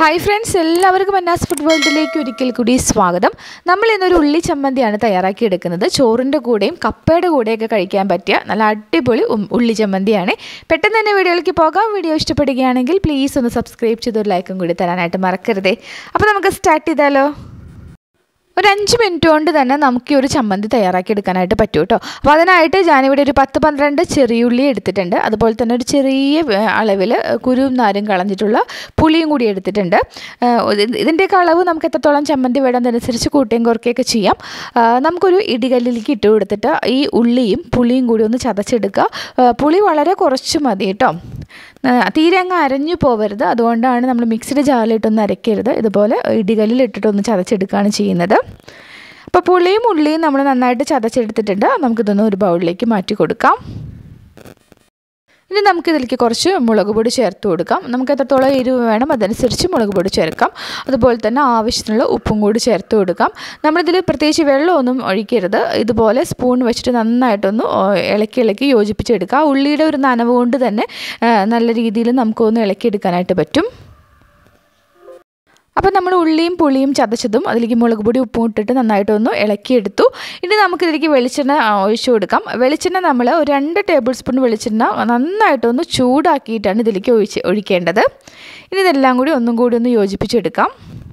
hi friends എല്ലാവർക്കും അന്നാസ് food വേൾഡിലേക്ക് ഒരിക്കൽ കൂടി സ്വാഗതം നമ്മൾ ഇന്നൊരു ഉള്ളി ചമ്മന്തിയാണ് തയ്യാറാക്കിയെടുക്കുന്നത് ചോറിൻ്റെ കൂടെയും കപ്പയുടെ കൂടെയൊക്കെ കഴിക്കാൻ പറ്റിയ നല്ല അടിപൊളി ഉം- ഉള്ളി ചമ്മന്തിയാണ് പെട്ടെന്ന് തന്നെ വീഡിയോയിലേക്ക് പോകാം വീഡിയോ ഇഷ്ടപ്പെടുകയാണെങ്കിൽ പ്ലീസ് ഒന്ന് സബ്സ്ക്രൈബ് ചെയ്തൊരു ലൈക്കും കൂടി തരാനായിട്ട് മറക്കരുതേ അപ്പോൾ നമുക്ക് സ്റ്റാർട്ട് ചെയ്താലോ ഒരു അഞ്ച് മിനിറ്റ് കൊണ്ട് തന്നെ നമുക്ക് ഈ ഒരു ചമ്മന്തി തയ്യാറാക്കി എടുക്കാനായിട്ട് പറ്റും കേട്ടോ അപ്പോൾ അതിനായിട്ട് ഞാനിവിടെ ഒരു പത്ത് പന്ത്രണ്ട് ചെറിയുള്ളി എടുത്തിട്ടുണ്ട് അതുപോലെ തന്നെ ഒരു ചെറിയ അളവിൽ കുരുവും നാരും കളഞ്ഞിട്ടുള്ള പുളിയും കൂടി എടുത്തിട്ടുണ്ട് ഏഹ് ഇത് ഇതിൻ്റെയൊക്കെ അളവ് നമുക്ക് എത്രത്തോളം ചമ്മന്തി വേണമെന്നനുസരിച്ച് കൂട്ടുകയും കുറയ്ക്കുകയൊക്കെ ചെയ്യാം ആഹ് നമുക്കൊരു ഇടികല്ലിലേക്ക് ഇട്ട് കൊടുത്തിട്ട് ഈ ഉള്ളിയും പുളിയും കൂടി ഒന്ന് ചതച്ചെടുക്കുക ആഹ് പുളി വളരെ കുറച്ച് മതി കേട്ടോ ആഹ് തീരെ അങ്ങ് അരഞ്ഞു പോവരുത് അതുകൊണ്ടാണ് നമ്മൾ മിക്സിഡ് ജാറിലിട്ടൊന്ന് അരയ്ക്കരുത് ഇതുപോലെ ഇടികല്ലിൽ ഇട്ടിട്ടൊന്ന് ചതച്ചെടുക്കുകയാണ് ചെയ്യുന്നത് അപ്പോൾ പുളിയും ഉള്ളിയും നമ്മൾ നന്നായിട്ട് ചതച്ചെടുത്തിട്ടുണ്ട് നമുക്കിതൊന്ന് ഒരു ബൗളിലേക്ക് മാറ്റി കൊടുക്കാം ഇനി നമുക്കിതിലേക്ക് കുറച്ച് മുളക് പൊടി ചേർത്ത് കൊടുക്കാം നമുക്ക് എത്രത്തോളം എരിവ് വേണം അതനുസരിച്ച് മുളക് പൊടി ചേർക്കാം അതുപോലെ തന്നെ ആവശ്യത്തിനുള്ള ഉപ്പും കൂടി ചേർത്ത് കൊടുക്കാം നമ്മളിതിൽ പ്രത്യേകിച്ച് വെള്ളമൊന്നും ഒഴിക്കരുത് ഇതുപോലെ സ്പൂൺ വെച്ചിട്ട് നന്നായിട്ടൊന്ന് ഓ- ഇളക്കി ഇളക്കി യോജിപ്പിച്ചെടുക്കുക ആ ഉള്ളിയുടെ ഒരു നനവ് കൊണ്ട് തന്നെ ആ, നല്ല രീതിയിൽ നമുക്കൊന്ന് ഇളക്കിയെടുക്കാനായിട്ട് പറ്റും അപ്പോൾ നമ്മൾ ഉള്ളിയും പുളിയും ചതച്ചതും അതിലേക്ക് മുളക് പൊടി ഉപ്പും ഇട്ടിട്ട് നന്നായിട്ടൊന്ന് ഇളക്കിയെടുത്തു ഇനി നമുക്കിതിലേക്ക് വെളിച്ചെണ്ണ ആ, ഒഴിച്ചു കൊടുക്കാം വെളിച്ചെണ്ണ നമ്മൾ ഒരു രണ്ട് ടേബിൾ സ്പൂൺ വെളിച്ചെണ്ണ നന്നായിട്ടൊന്ന് ചൂടാക്കിയിട്ടാണ് ഇതിലേക്ക് ഒഴിച്ച് ഒഴിക്കേണ്ടത് ഇനി ഇതെല്ലാം കൂടി ഒന്നും കൂടി ഒന്ന് യോജിപ്പിച്ചെടുക്കാം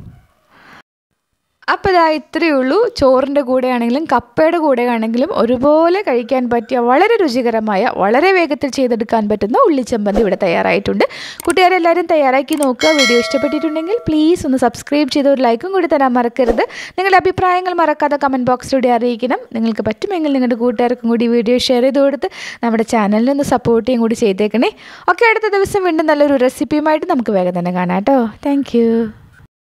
അപ്പോൾ ഇതാ ഇത്രയേ ഉള്ളൂ ചോറിൻ്റെ കൂടെ ആണെങ്കിലും കപ്പയുടെ കൂടെ ആണെങ്കിലും ഒരുപോലെ കഴിക്കാൻ പറ്റിയ വളരെ രുചികരമായ വളരെ വേഗത്തിൽ ചെയ്തെടുക്കാൻ പറ്റുന്ന ഉള്ളിച്ചമ്പന്തി ഇവിടെ തയ്യാറായിട്ടുണ്ട് കൂട്ടുകാരെല്ലാവരും തയ്യാറാക്കി നോക്കുക വീഡിയോ ഇഷ്ടപ്പെട്ടിട്ടുണ്ടെങ്കിൽ പ്ലീസ് ഒന്ന് സബ്സ്ക്രൈബ് ചെയ്ത് ഒരു ലൈക്കും കൂടി തരാൻ മറക്കരുത് നിങ്ങളുടെ അഭിപ്രായങ്ങൾ മറക്കാതെ കമൻറ്റ് ബോക്സിലൂടെ അറിയിക്കണം നിങ്ങൾക്ക് പറ്റുമെങ്കിൽ നിങ്ങളുടെ കൂട്ടുകാർക്കും കൂടി വീഡിയോ ഷെയർ ചെയ്ത് കൊടുത്ത് നമ്മുടെ ചാനലിനൊന്ന് സപ്പോർട്ട് ചെയ്യും കൂടി ചെയ്തേക്കണേ ഓക്കെ അടുത്ത ദിവസം വീണ്ടും നല്ലൊരു റെസിപ്പിയുമായിട്ട് നമുക്ക് വേഗം തന്നെ കാണാം കേട്ടോ താങ്ക്